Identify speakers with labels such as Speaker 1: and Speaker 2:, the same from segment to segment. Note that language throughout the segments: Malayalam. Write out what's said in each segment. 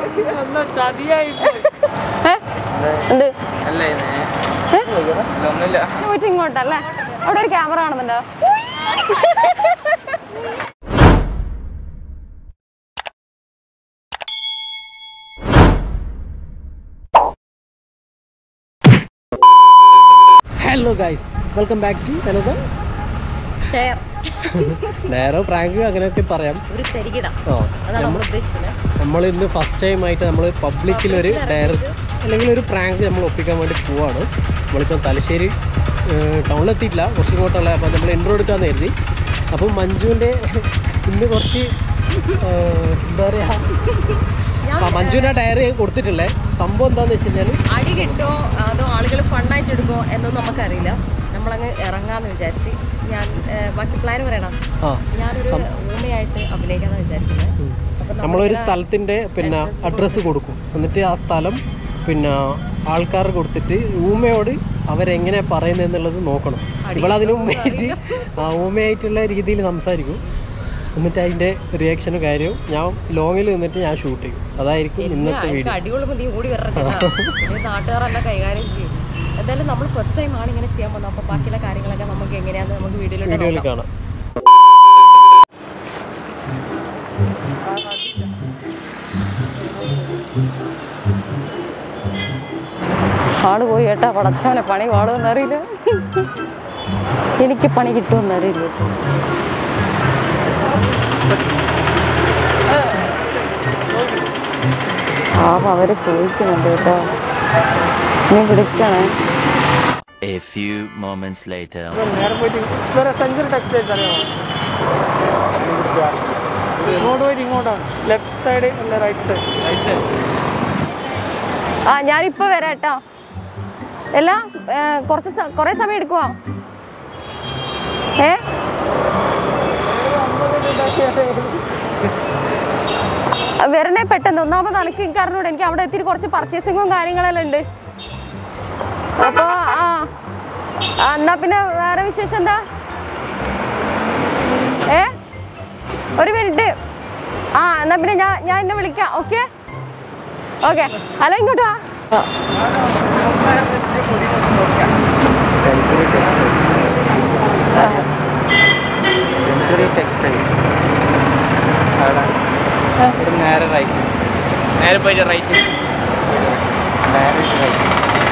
Speaker 1: ഏ? എന്ത്
Speaker 2: അല്ലേ
Speaker 1: ഏ?
Speaker 2: ഒന്നുമില്ല
Speaker 1: പോയിട്ട് ഇങ്ങോട്ടല്ലേ അവിടെ ഒരു ക്യാമറ കാണുന്നുണ്ടോ
Speaker 3: hello guys welcome back to hello നേരെ പ്രാങ്ക് അങ്ങനെയൊക്കെ പറയാം
Speaker 1: ഒരു തരികിട
Speaker 3: ആ
Speaker 1: അതാണ് നമ്മൾ ഉദ്ദേശിക്കുന്നത്
Speaker 3: നമ്മൾ ഇന്ന് ഫസ്റ്റ് ടൈം ആയിട്ട് നമ്മൾ പബ്ലിക്കിൽ ഒരു ഡയറി അല്ലെങ്കിൽ ഒരു പ്രാങ്ക് നമ്മൾ ഒപ്പിക്കാൻ വേണ്ടി പോവാണ് നമ്മളിപ്പോൾ തലശ്ശേരി ടൗണിലെത്തിയിട്ടില്ല കുറച്ച് ഇങ്ങോട്ടുള്ള അപ്പോൾ നമ്മൾ ഇൻട്രോ എടുക്കാമെന്ന് കരുതി അപ്പം മഞ്ജുവിൻ്റെ ഇന്ന് കുറച്ച് ആ, എന്താ പറയുക മഞ്ജുവിൻ്റെ ഡയറി കൊടുത്തിട്ടില്ലേ സംഭവം എന്താണെന്ന് വെച്ച് കഴിഞ്ഞാൽ
Speaker 1: അടി കിട്ടോ അതോ ആളുകൾ ഫണ്ണായിട്ട് എടുക്കോ എന്നൊന്നും നമുക്കറിയില്ല നമ്മളങ്ങ് ഇറങ്ങാന്ന് വിചാരിച്ച് ഞാൻ ഏ, ബാക്കി പ്ലാൻ പറയണം
Speaker 3: ആ
Speaker 1: ഞാനൊരു ഊമയായിട്ട് അഭിനയിക്കാന്ന് വിചാരിക്കുന്നത് അപ്പൊ
Speaker 3: നമ്മളൊരു സ്ഥലത്തിൻ്റെ പിന്നെ അഡ്രസ്സ് കൊടുക്കും എന്നിട്ട് ആ സ്ഥലം പിന്നെ ആൾക്കാർ കൊടുത്തിട്ട് ഊമയോട് അവരെങ്ങനെ പറയുന്നത് എന്നുള്ളത് നോക്കണം ഇവളതിന് മുമ്പായിട്ട് ആ ഊമയായിട്ടുള്ള രീതിയിൽ സംസാരിക്കും എന്നിട്ട് അതിൻ്റെ റിയാക്ഷനും കാര്യവും ഞാൻ ലോങ്ങിൽ നിന്നിട്ട് ഞാൻ ഷൂട്ട് ചെയ്യും അതായിരിക്കും ഇന്നത്തെ
Speaker 1: എനിക്ക്
Speaker 3: വീഡിയോ
Speaker 1: അടികൊള്ളുമ്പോൾ നീ ഓടി വരട്ടെ നാട്ടുകാരല്ല കൈകാര്യം ചെയ്യും എന്തായാലും നമ്മൾ ഫസ്റ്റ് ടൈം ആണ് ഇങ്ങനെ ചെയ്യാൻ പോകുന്നത് അപ്പോൾ ബാക്കിയുള്ള കാര്യങ്ങളൊക്കെ നമുക്ക് എങ്ങനെയാന്ന് നമുക്ക് വീഡിയോയിലോട്ട്
Speaker 3: വീഡിയോയിൽ
Speaker 1: നോക്കാം
Speaker 3: കാണാം
Speaker 1: ആള് പോയി കേട്ടാ പടച്ചവനെ പണി പാടുമെന്ന് അറിയില്ല എനിക്ക് പണി കിട്ടുമെന്ന് അറിയില്ല പാപം അവര് ചോദിക്കുന്നുണ്ട് കേട്ടോ നീ വിളിക്കണേ
Speaker 4: A few moments later.
Speaker 5: നേരെ പോയിട്ട് വേറെ സെഞ്ചുറി ടെക്സ്റ്റൈൽസ് അറിയാമോ ഇങ്ങോട്ട് പോയിട്ട് ഇങ്ങോട്ടാണ് ലെഫ്റ്റ് സൈഡ് അല്ല റൈറ്റ് സൈഡ് റൈറ്റ് സൈഡ്
Speaker 1: ആ ഞാനിപ്പോ വരാം കേട്ടോ അല്ല ഏ, കുറച്ച് സ- കുറേ സമയം എടുക്കുവോ ഏ ആ, വരണേ പെട്ടെന്ന് ഒന്നാമത് എനിക്ക് എനിക്ക് അറിഞ്ഞൂടെ എനിക്ക് അവിടെ എത്തിയിട്ട് കുറച്ച് പർച്ചേസിങ്ങും കാര്യങ്ങളെല്ലാം ഉണ്ട് അപ്പൊ ആ ആ, എന്നാ പിന്നെ വേറെ വിശേഷം എന്താ ഏ ഒരു മിനിറ്റ് ആ എന്നാ പിന്നെ ഞാൻ ഞാൻ എന്നെ വിളിക്കാം ഓക്കെ ഓക്കെ ഹലോ ഇങ്ങോട്ട് വാ
Speaker 2: സെഞ്ചുറി ടെക്സ്റ്റൈൽസ് അവിടെ ഇവിടെ നേരെ റൈറ്റ് നേരെ പോയിട്ട് റൈറ്റ് നേരെ റൈറ്റ്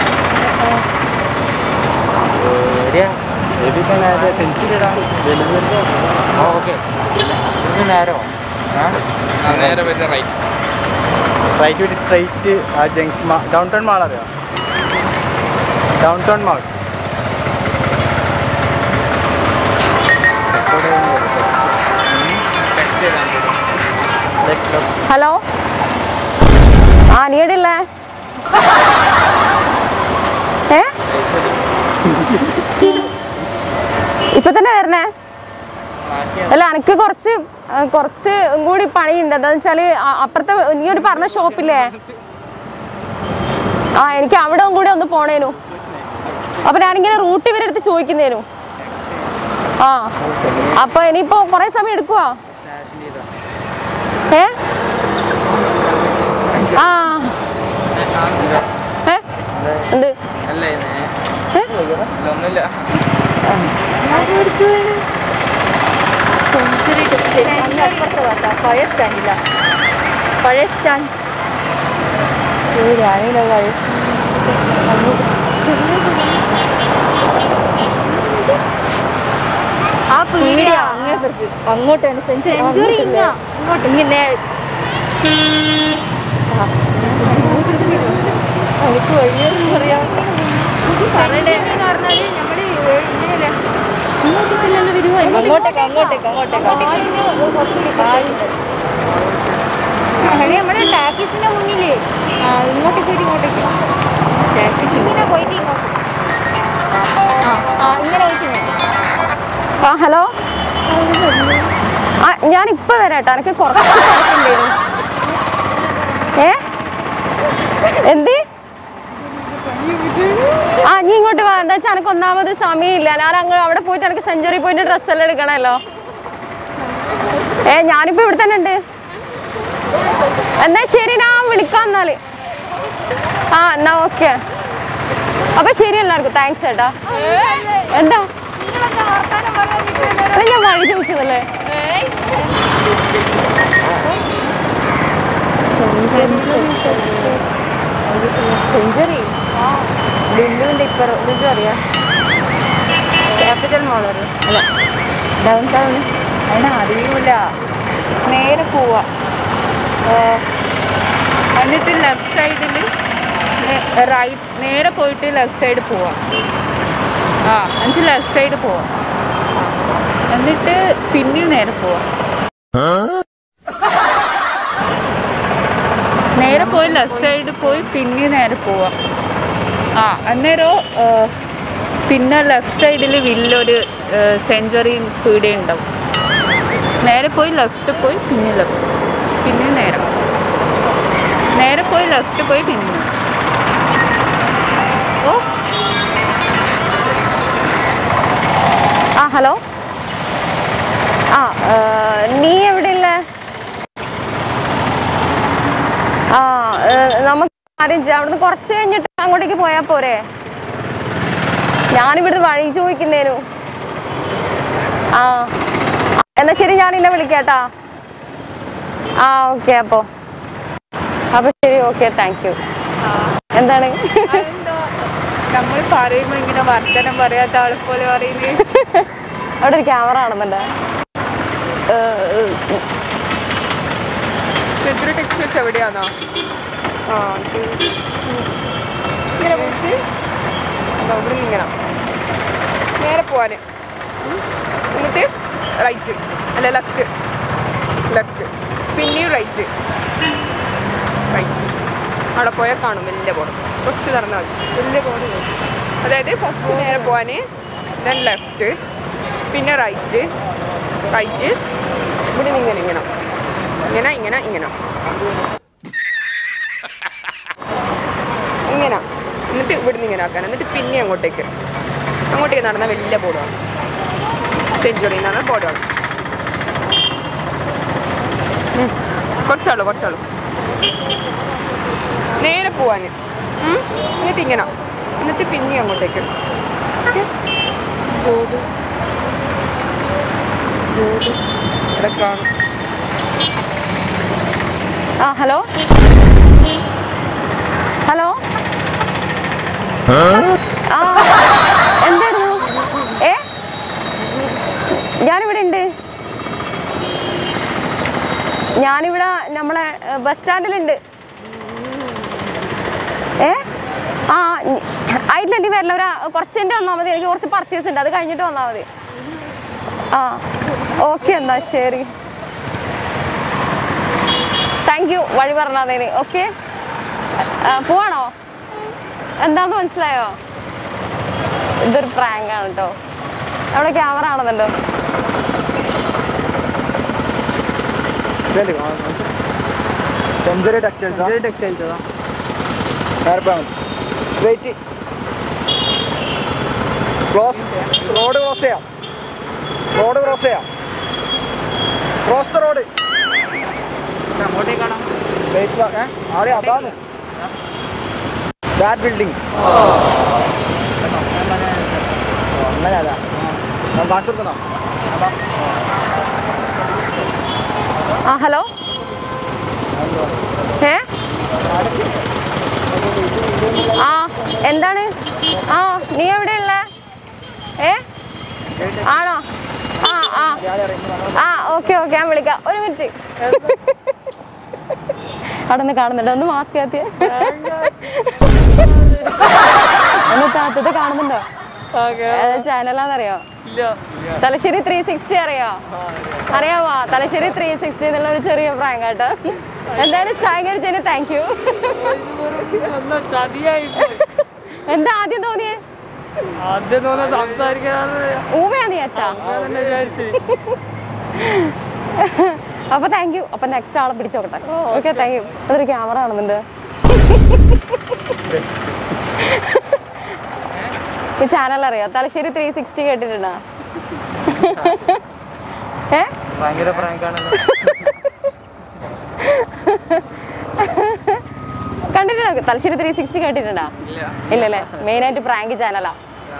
Speaker 2: സെഞ്ചുറി ഓക്കെ ഇത് നേരോ നേരെ പോയിട്ട് റൈറ്റ്
Speaker 5: റൈറ്റ് പോയിട്ട് സ്ട്രൈറ്റ് ആ ജംഗ്ഷൻ ഡൗൺ ടൗൺ മാൾ അറിയാം ഡൗൺ ടൗൺ മാൾ
Speaker 1: ഹലോ ആ നീ എവിടെയുള്ളേ ഏ ഇപ്പൊ തന്നെ വരണേ അല്ല എനിക്ക് കുറച്ച് ആ, കുറച്ച് കൂടി പണിയുണ്ട് എന്താന്ന് വെച്ചാല് ആ- അപ്പുറത്തെ നീ ഒരു പറഞ്ഞ ഷോപ്പില്ലേ ആ എനിക്ക് അവിടെ കൂടി ഒന്ന് പോണേനു അപ്പൊ ഞാനിങ്ങനെ റൂട്ട് ഇവരെടുത്ത് ചോദിക്കുന്നേനു ആ അപ്പൊ ഇനിയിപ്പോ കുറെ സമയം എടുക്കുവോ ഏ ആ ഏ എന്ത്
Speaker 2: അല്ലേ
Speaker 1: ഏ
Speaker 2: ഒന്നുമില്ല
Speaker 6: സെഞ്ചുറി ടെക്സ്റ്റൈൽ അങ്ങ് അപ്പുറത്ത് വാർത്ത പഴയ സ്റ്റാൻഡില്ല പഴയ സ്റ്റാൻഡ് ഞാനില്ല പഴയ ആ പീടിയ അങ്ങോട്ടാണ് സെഞ്ചുറി ഇങ്ങോട്ട് ഇങ്ങനെ എനിക്ക് വഴിയൊന്നും പറയാം പറയണ്ടേ പറഞ്ഞാല് നമ്മള് ഇങ്ങനെയല്ലേ അങ്ങോട്ടേക്ക് അങ്ങോട്ടേക്ക് അങ്ങോട്ടേക്ക് നമ്മുടെ ടാക്കീസിന്റെ മുന്നില് ഇങ്ങോട്ടേക്ക് പോയിട്ട് ഇങ്ങോട്ടേക്ക് ടാക്കീസ് ഇങ്ങനെ പോയിട്ട് ഇങ്ങോട്ട് ആ ആ ഇങ്ങനെ പോയിട്ട് ഇങ്ങോട്ട്.
Speaker 1: ആ ഹലോ ആ ഞാൻ ഇപ്പൊ വരാം കേട്ടോ എനിക്ക് കുറച്ച് തിരക്കുണ്ടായിരുന്നു ഏ എന്ത് ആ നീ ഇങ്ങോട്ട് വാ എന്താ വെച്ചാൽ എനിക്ക് ഒന്നാമത് സമയമില്ല ഞാൻ അങ്ങ് അവിടെ പോയിട്ട് എനിക്ക് സെഞ്ചുറി പോയിട്ട് ഡ്രസ്സ് എല്ലാം എടുക്കണമല്ലോ ഏ ഞാനിപ്പോ ഇവിടെ തന്നെ ഉണ്ട് എന്നാ ശരി ഞാൻ വിളിക്കാം ആ എന്നാ ഓക്കെ അപ്പൊ ശരി എല്ലാവർക്കും താങ്ക്സ് ചേട്ടാ എന്താ
Speaker 6: നിങ്ങളെന്താ വർത്താനം പറയാൻ നിൽക്കുന്നത്?
Speaker 1: അല്ല ഞാൻ വഴി ചോദിച്ചതല്ലേ
Speaker 6: ഏയ്.
Speaker 1: സെഞ്ചുറി ലുലുവിന്റെ ഇപ്പറ ലുലു അറിയാം ക്യാപിറ്റൽ മോൾ അറിയാം അല്ല ഡൗൺ ടൗൺ
Speaker 7: അതിന് അറിയൂല നേരെ പോവാ എന്നിട്ട് ലെഫ്റ്റ് സൈഡിൽ റൈറ്റ് നേരെ പോയിട്ട് ലെഫ്റ്റ് സൈഡ് പോവാം ആ എന്നിട്ട് ലെഫ്റ്റ് സൈഡ് പോവാം എന്നിട്ട് പിന്നെയും നേരെ പോവാം നേരെ പോയി ലെഫ്റ്റ് സൈഡ് പോയി പിന്നെയും നേരെ പോവാം ആ അന്നേരം ആ, പിന്നെ ലെഫ്റ്റ് സൈഡിൽ വില്ലൊരു സെഞ്ചുറി പീടിക ഉണ്ടാവും നേരെ പോയി ലെഫ്റ്റ് പോയി പിന്നെ ലെഫ്റ്റ് പിന്നെ നേരെ നേരെ പോയി ലെഫ്റ്റ് പോയി പിന്നെ ഓ
Speaker 1: ആ ഹലോ ആ ഏ, നീ എവിടെയുള്ള ആ ഏ, നമുക്ക് കാര്യം ചെയ്യാം അവിടുന്ന് കുറച്ച് കഴിഞ്ഞിട്ട് അങ്ങോട്ടേക്ക് പോയാൽ പോരെ ഞാനിവിടുന്ന് വഴി ചോദിക്കുന്നേനു ആ എന്നാ ശരി ഞാൻ എന്നെ വിളിക്കാട്ടാ ആ ഓക്കെ അപ്പോ അപ്പൊ ശരി ഓക്കെ താങ്ക് യു എന്താണ്
Speaker 7: അതെന്തോ നമ്മൾ പറയുമ്പോൾ ഇങ്ങനെ വർത്തനം പറയാത്ത ആളെ പോലെ പറയുന്നത്
Speaker 1: അവിടെ ഒരു ക്യാമറ കാണുന്നുണ്ട്
Speaker 7: സെഞ്ചുറി ടെക്സ്റ്റൈൽസ് എവിടെയാണോ ആ ഇങ്ങനെ പോയിട്ട് അവിടെ ഇങ്ങനെ നേരെ പോവാന് എന്നിട്ട് റൈറ്റ് അല്ല ലെഫ്റ്റ് ലെഫ്റ്റ് പിന്നെയും റൈറ്റ് റൈറ്റ് അവിടെ പോയാൽ കാണും വലിയ ബോർഡ് കുറച്ച് നടന്നാൽ മതി വലിയ ബോർഡ് അതായത് ഫസ്റ്റ് നേരെ പോവാൻ ദെൻ ലെഫ്റ്റ് പിന്നെ റൈറ്റ് റൈറ്റ് ഇവിടെ ഇങ്ങനെ ഇങ്ങനെ ഇങ്ങനെ ഇങ്ങനെ ഇങ്ങനെ ഇങ്ങനെ എന്നിട്ട് ഇവിടുന്ന് ഇങ്ങനെ ആക്കാൻ എന്നിട്ട് പിന്നെ അങ്ങോട്ടേക്ക് അങ്ങോട്ടേക്ക് നടന്ന വലിയ ബോർഡാണ് സെഞ്ചുറി എന്ന് പറഞ്ഞ ബോർഡാണ് കുറച്ചാളൂ കുറച്ചാളൂ നേരെ പോവാൻ എന്നിട്ട് ഇങ്ങനെ എന്നിട്ട് പിന്നെ അങ്ങോട്ടേക്ക് ബോർഡ് ബോർഡ് ഇവിടെ കാണും
Speaker 1: ആ ഹലോ ഹലോ ആ എന്തായിരുന്നു ഏ ഞാനിവിടെ ഉണ്ട് ഞാനിവിടെ നമ്മളെ ബസ് സ്റ്റാൻഡിലുണ്ട് ഏ ആ ആയിട്ടില്ല നീ വരില്ല ഒരു കുറച്ച് എൻ്റെ വന്നാൽ മതി എനിക്ക് കുറച്ച് പർച്ചേസ് ഉണ്ട് അത് കഴിഞ്ഞിട്ട് വന്നാൽ മതി ആ ഓക്കെ എന്നാ ശരി താങ്ക് യു വഴി പറഞ്ഞതിന് ഓക്കെ പോവാണോ എന്താന്ന് മനസ്സിലായോ ഇതൊരു പ്രാങ്ക് ആണ് കേട്ടോ അവിടെ ക്യാമറ ആണെന്നുണ്ടോ
Speaker 5: Century Textiles Century Textiles straight close road cross ചെയ്യാം റോഡ് ക്രോസ് ചെയ്യാം ക്രോസ് ദ റോഡ്
Speaker 2: അങ്ങോട്ടേക്കാണോ
Speaker 5: അവിടെ അതാണ് ദാറ്റ് ബിൽഡിംഗ് അങ്ങനെ അതാ ഞാൻ കാണിച്ചു കൊടുക്കുന്നോ
Speaker 1: ആ ഹലോ ഏ ആ എന്താണ് ആ നീ എവിടെയുള്ള ഏ ആണോ ആ ആ ആ ഓക്കെ ഓക്കെ ഞാൻ വിളിക്കാം ഒരു മിനിറ്റ് അവിടെ നിന്ന് കാണുന്നുണ്ട് ഒന്ന് മാസ്ക് എത്തിയ ഒന്ന് താത്തത് കാണുന്നുണ്ടോ ചാനലാന്നറിയോ തലശ്ശേരി ത്രീ സിക്സ്റ്റി അറിയോ അറിയാമോ തലശ്ശേരി ത്രീ സിക്സ്റ്റി എന്നുള്ള ഒരു ചെറിയ പ്രാങ്ക് കേട്ടോ എന്തായാലും സഹകരിച്ചതിന് താങ്ക് യു എന്താ ആദ്യം തോന്നിയേ
Speaker 5: ആദ്യം തോന്നുന്നു സംസാരിക്കാന്ന്
Speaker 1: ഊമയാ നീ അച്ഛാ
Speaker 5: തന്നെ വിചാരിച്ചു
Speaker 1: അപ്പൊ താങ്ക് യു അപ്പൊ നെക്സ്റ്റ് ആളെ പിടിച്ചോക്കട്ടെ ഓക്കെ താങ്ക് യു അതൊരു ക്യാമറ കാണുന്നുണ്ട് ഈ ചാനൽ അറിയോ തലശ്ശേരി ത്രീ സിക്സ്റ്റി കേട്ടിട്ടുണ്ടോ ഏ
Speaker 2: ഭയങ്കര പ്രാങ്കാണല്ലോ
Speaker 1: കണ്ടിട്ടുണ്ടോ തലശ്ശേരി ത്രീ സിക്സ്റ്റി കേട്ടിട്ടുണ്ടോ ഇല്ലല്ലേ മെയിൻ ആയിട്ട് പ്രാങ്ക് ചാനലാ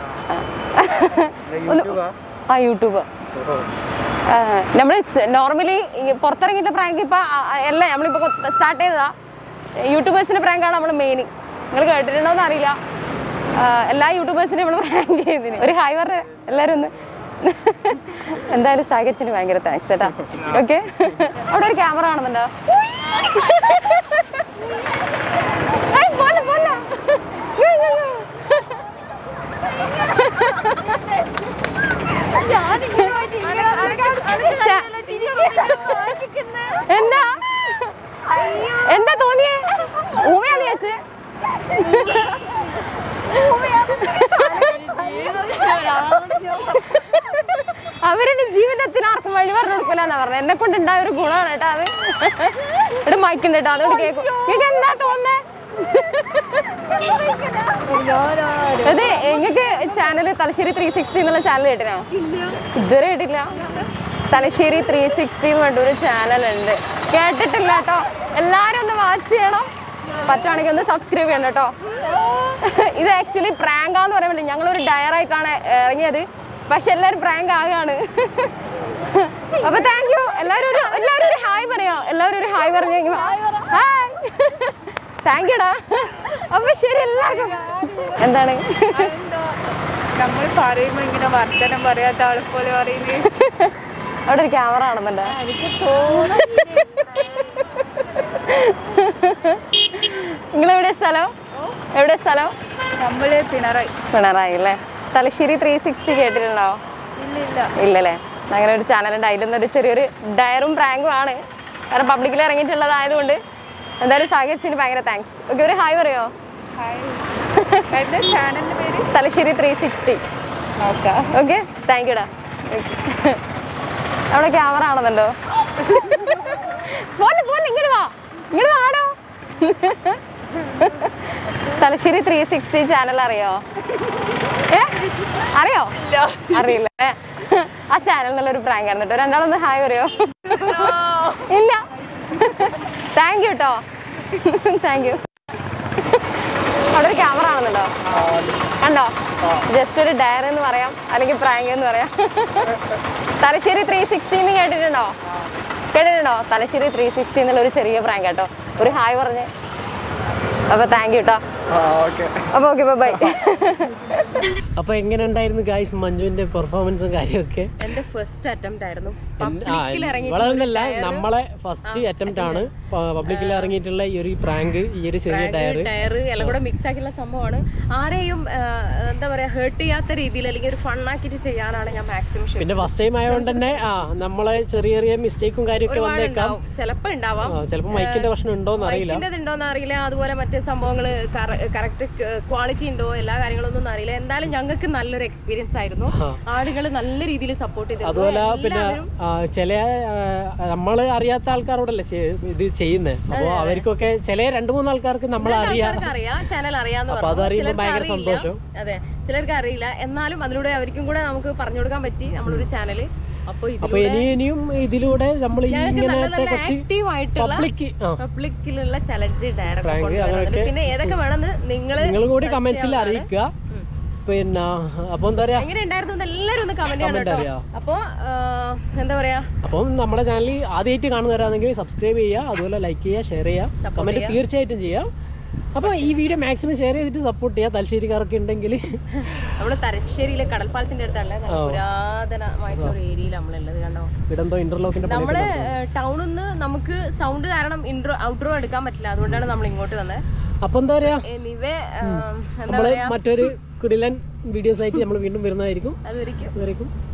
Speaker 5: യൂട്യൂബാ
Speaker 1: ആ യൂട്യൂബ് നമ്മൾ നോർമലി പുറത്തിറങ്ങിയിട്ട് പ്രാങ്ക് ഇപ്പൊ ആ, ആ, അല്ല നമ്മളിപ്പോ സ്റ്റാർട്ട് ചെയ്തതാ യൂട്യൂബേഴ്സിന്റെ പ്രാങ്കാണ് നമ്മൾ മെയിൻ നിങ്ങൾ കേട്ടിട്ടുണ്ടോന്ന് അറിയില്ല ആ, എല്ലാ യൂട്യൂബേഴ്സിനും നമ്മൾ പ്രാങ്ക് ചെയ്തിന് ഒരു ഹായ് പറഞ്ഞ എല്ലാരും ഒന്ന് എന്തായാലും സാഹചര്യത്തിന് ഭയങ്കര താങ്ക്സ് കേട്ടാ ഓക്കെ അവിടെ ഒരു ക്യാമറ കാണുന്നുണ്ടോ ഏയ്, പോലെ, പോലെ. ഇങ്ങ്, ഇങ്ങ്, ഇങ്ങ്. ച- എന്താ എന്താ തോന്നിയേ ഊമയാന്ന് വിചാരിച്ച് അവരുടെ ജീവിതത്തിന് ആർക്കും വഴി പറഞ്ഞു കൊടുക്കൂലെന്നാ പറഞ്ഞത് എന്നെ കൊണ്ട് ഉണ്ടായ ഒരു ഗുണമാണ് കേട്ടോ അത് ഇവിടെ മൈക്കുണ്ട് കേട്ടോ അതുകൊണ്ട് കേൾക്കും നിങ്ങൾക്ക് എന്താ തോന്നുന്നേ അതെ നിങ്ങൾക്ക് ചാനൽ തലശ്ശേരി ത്രീ സിക്സ്റ്റി എന്നുള്ള ചാനൽ കേട്ടിനോ ഇതുവരെ കേട്ടില്ല തലശ്ശേരി ത്രീ സിക്സ്റ്റി എന്ന് പറഞ്ഞ ഒരു ചാനൽ ഉണ്ട് കേട്ടിട്ടില്ല കേട്ടോ എല്ലാരും ഒന്ന് വാച്ച് ചെയ്യണം പറ്റുവാണെങ്കിൽ ഒന്ന് സബ്സ്ക്രൈബ് ചെയ്യണം കേട്ടോ ഇത് ആക്ച്വലി പ്രാങ്കാന്ന് പറയാൻ പറ്റില്ല ഞങ്ങളൊരു ഡയറായിട്ടാണ് ഇറങ്ങിയത് പക്ഷെ എല്ലാവരും പ്രാങ്ക് ആകാണ് അപ്പൊ താങ്ക് യു എല്ലാവരും ഒരു എല്ലാവരും ഒരു ഹായ് പറയോ എല്ലാവരും ഒരു ഹായ് പറഞ്ഞു ഹായ് താങ്ക് യുടാ അപ്പൊ ശരി എല്ലാവർക്കും എന്താണ്
Speaker 7: നമ്മൾ പറയുമ്പോ ഇങ്ങനെ വർത്തനം പറയാത്ത ആളെ പോലെ പറയുന്നത്
Speaker 1: അവിടെ ഒരു ക്യാമറ കാണുന്നുണ്ട് നിങ്ങൾ എവിടെ സ്ഥലം എവിടെ സ്ഥലം
Speaker 7: നമ്മള് പിണറായി
Speaker 1: പിണറായി അല്ലേ തലശ്ശേരി ത്രീ സിക്സ്റ്റി കേട്ടിട്ടുണ്ടോ
Speaker 7: ഇല്ല
Speaker 1: ഇല്ലല്ലേ അങ്ങനെ ഒരു ചാനലുണ്ട് അതിലൊന്നൊരു ചെറിയൊരു ഡയറും പ്രാങ്കും ആണ് കാരണം പബ്ലിക്കിൽ ഇറങ്ങിയിട്ടുള്ളതായതുകൊണ്ട് എന്തായാലും സാഹചര്യത്തിന് ഭയങ്കര താങ്ക്സ് ഓക്കെ ഒരു ഹായ് പറയോ
Speaker 7: എന്താ ചാനലിന്റെ പേര്
Speaker 1: തലശ്ശേരി ത്രീ സിക്സ്റ്റി
Speaker 7: നോക്കാം
Speaker 1: ഓക്കെ താങ്ക് യുടാ അവിടെ ക്യാമറ ആണെന്നുണ്ടോ പോലെ പോലെ ഇങ്ങോട്ട് വാ ഇങ്ങോട്ട് വാടോ തലശ്ശേരി ത്രീ സിക്സ്റ്റി ചാനൽ അറിയോ ഏ അറിയോ അറിയില്ല ഏ? ആ ചാനൽ എന്നുള്ള ഒരു പ്രാങ്ക് ആണ് കേട്ടോ രണ്ടാളൊന്ന് ഹായ് പറയോ ഇല്ല താങ്ക് യു കേട്ടോ താങ്ക് യു അവിടെ ഒരു ക്യാമറ ആണെന്നുണ്ടോ കണ്ടോ ജസ്റ്റ് ഒരു ഡയർ എന്ന് പറയാം അല്ലെങ്കിൽ പ്രാങ്ക് എന്ന് പറയാം തലശ്ശേരി ത്രീ സിക്സ്റ്റീന്ന് കേട്ടിട്ടുണ്ടോ കേട്ടിട്ടുണ്ടോ തലശ്ശേരി ത്രീ സിക്സ്റ്റി എന്നുള്ള ഒരു ചെറിയ പ്രാങ്ക് കേട്ടോ ഒരു ഹായ് പറഞ്ഞ് അപ്പൊ താങ്ക് യു കേട്ടോ
Speaker 5: ഓക്കെ
Speaker 1: അപ്പൊ ഓക്കെ ബൈ
Speaker 3: അപ്പൊ എങ്ങനെ ഉണ്ടായിരുന്നു ഗായ്സ് മഞ്ജുവിന്റെ പെർഫോമൻസും കാര്യമൊക്കെ
Speaker 1: എന്റെ ഫസ്റ്റ് അറ്റംപ്റ്റ് ആയിരുന്നു
Speaker 3: വളർന്നല്ല നമ്മളെ ഫസ്റ്റ് അറ്റംപ്റ്റ് ആണ് പബ്ലിക്കിൽ ഇറങ്ങിയിട്ടുള്ള ഈ ഒരു പ്രാങ്ക് ഈ ഒരു ചെറിയ ടയർ
Speaker 1: ടയർ എല്ലാം കൂടെ മിക്സ് ആക്കിയുള്ള സംഭവമാണ് ആരെയും ആ, എന്താ പറയാ ഹേർട്ട് ചെയ്യാത്ത രീതിയിൽ അല്ലെങ്കിൽ ഒരു ഫണ്ണാക്കിയിട്ട് ചെയ്യാനാണ് ഞാൻ മാക്സിമം
Speaker 3: പിന്നെ ഫസ്റ്റ് ടൈം ആയതുകൊണ്ട് തന്നെ ആ നമ്മളെ ചെറിയ ചെറിയ മിസ്റ്റേക്കും കാര്യമൊക്കെ വന്നേക്കാം
Speaker 1: ചിലപ്പോ ഉണ്ടാവാം
Speaker 3: ചിലപ്പോൾ മൈക്കിന്റെ പ്രശ്നം ഉണ്ടോന്ന് അറിയില്ല
Speaker 1: മൈക്കിന്റെ ഉണ്ടോന്ന് അറിയില്ല അതുപോലെ മറ്റേ സംഭവങ്ങള് കറക്റ്റ് ക്വാളിറ്റി ഉണ്ടോ എല്ലാ കാര്യങ്ങളൊന്നും ഒന്നും അറിയില്ല എന്തായാലും ഞങ്ങൾക്ക് നല്ലൊരു എക്സ്പീരിയൻസ് ആയിരുന്നു ആളുകൾ നല്ല രീതിയിൽ സപ്പോർട്ട് ചെയ്തു
Speaker 3: അതുപോലെ പിന്നെ ആ, ചില നമ്മൾ അറിയാത്ത ആൾക്കാരോടല്ലേ ചെയ്- ഇത് ചെയ്യുന്നത് അപ്പോൾ അവർക്കൊക്കെ ചില രണ്ട് മൂന്ന് ആൾക്കാർക്ക് നമ്മൾ അറിയാം
Speaker 1: അറിയാം ചാനൽ അറിയാന്ന്
Speaker 3: അപ്പൊ
Speaker 1: പറഞ്ഞു
Speaker 3: അതറിയുമ്പോൾ
Speaker 1: ചിലർക്ക്
Speaker 3: ഭയങ്കര
Speaker 1: അറിയില്ല.
Speaker 3: സന്തോഷം
Speaker 1: അതെ ചിലർക്ക് അറിയില്ല എന്നാലും അതിലൂടെ അവർക്കും കൂടെ നമുക്ക് പറഞ്ഞു കൊടുക്കാൻ പറ്റി നമ്മളൊരു ചാനല് അപ്പൊ
Speaker 3: അപ്പൊ
Speaker 1: ഇതിലൂടെ
Speaker 3: ഇനി ഇനിയും ഇതിലൂടെ നമ്മൾ
Speaker 1: ഞങ്ങൾക്ക് നല്ല
Speaker 3: ഇങ്ങനത്തെ
Speaker 1: നല്ല
Speaker 3: കുറച്ച്
Speaker 1: ആക്റ്റീവ് ആയിട്ടുള്ള
Speaker 3: പബ്ലിക് ആ
Speaker 1: പബ്ലിക്കിലുള്ള ചലഞ്ച്
Speaker 3: Prank
Speaker 1: ഡയറക്റ്റ്
Speaker 3: അങ്ങനെയൊക്കെ
Speaker 1: പിന്നെ ഏതൊക്കെ വേണമെന്ന് നിങ്ങള്
Speaker 3: നിങ്ങൾ കൂടി കമന്റ്സിൽ അറിയിക്കുക പിന്നെ അപ്പൊ എന്താ പറയാ
Speaker 1: എങ്ങനെ ഉണ്ടായിരുന്നു എന്ന് എല്ലാവരും ഒന്ന് കമന്റ് ചെയ്യണം
Speaker 3: Comment
Speaker 1: കേട്ടോ
Speaker 3: അറിയാം.
Speaker 1: അപ്പൊ ആ, എന്താ പറയാ
Speaker 3: അപ്പം നമ്മുടെ ചാനൽ ആദ്യമായിട്ട് കാണുന്നവരാണെങ്കിൽ സബ്സ്ക്രൈബ് ചെയ്യുക അതുപോലെ ലൈക്ക് ചെയ്യുക ഷെയർ ചെയ്യുക കമന്റ് തീർച്ചയായിട്ടും ചെയ്യാം അപ്പോൾ ഈ വീഡിയോ മാക്സിമം ഷെയർ ചെയ്തിട്ട് സപ്പോർട്ട് ചെയ്യുക തലശ്ശേരിക്കാരൊക്കെ ഉണ്ടെങ്കിൽ
Speaker 1: നമ്മള് തലശ്ശേരിയിലെ കടൽപ്പാലത്തിന്റെ അടുത്തുള്ള നല്ല പുരാതനമായിട്ടുള്ള ഒരു ഏരിയയിൽ നമ്മളുള്ളത് കണ്ടോ
Speaker 3: ഇവിടെന്തോ ഇന്റർലോക്കിന്റെ
Speaker 1: നമ്മള് ടൗണിൽ നിന്ന് നമുക്ക് സൗണ്ട് കാരണം ഇൻട്രോ ഔട്ട്ഡോർ എടുക്കാൻ പറ്റില്ല അതുകൊണ്ടാണ് നമ്മൾ ഇങ്ങോട്ട് വന്നത്
Speaker 3: അപ്പൊ എന്താ പറയാ
Speaker 1: എനിവേ എന്താ
Speaker 3: നമ്മള്
Speaker 1: പറയാ
Speaker 3: മറ്റൊരു കുടിലൻ വീഡിയോസ് ആയിട്ട് നമ്മൾ വീണ്ടും വരുന്നതായിരിക്കും
Speaker 1: അതൊരിക്കും
Speaker 3: അതുവരേക്കും